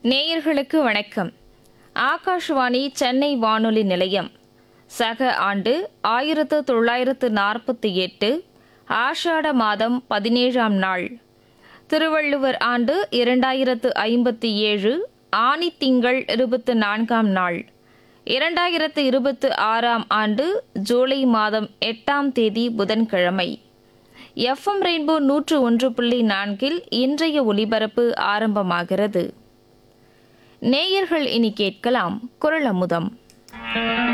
நேயர்களுக்கு வணக்கம் ஆகாஷ்வாணி சென்னை வானொலி நிலையம் சக ஆண்டு ஆயிரத்து தொள்ளாயிரத்து நாற்பத்தி எட்டு ஆஷாட மாதம் பதினேழாம் நாள் திருவள்ளுவர் ஆண்டு இரண்டாயிரத்து ஐம்பத்தி ஏழு ஆனி திங்கள் இருபத்து நான்காம் நாள் இரண்டாயிரத்து இருபத்து ஆறாம் ஆண்டு ஜூலை மாதம் எட்டாம் தேதி புதன்கிழமை எஃப்எம் ரெயின்போ நூற்று ஒன்று புள்ளி நான்கில் இன்றைய ஒலிபரப்பு ஆரம்பமாகிறது நேயர்கள் இனி கேட்கலாம் குரல் அமுதம்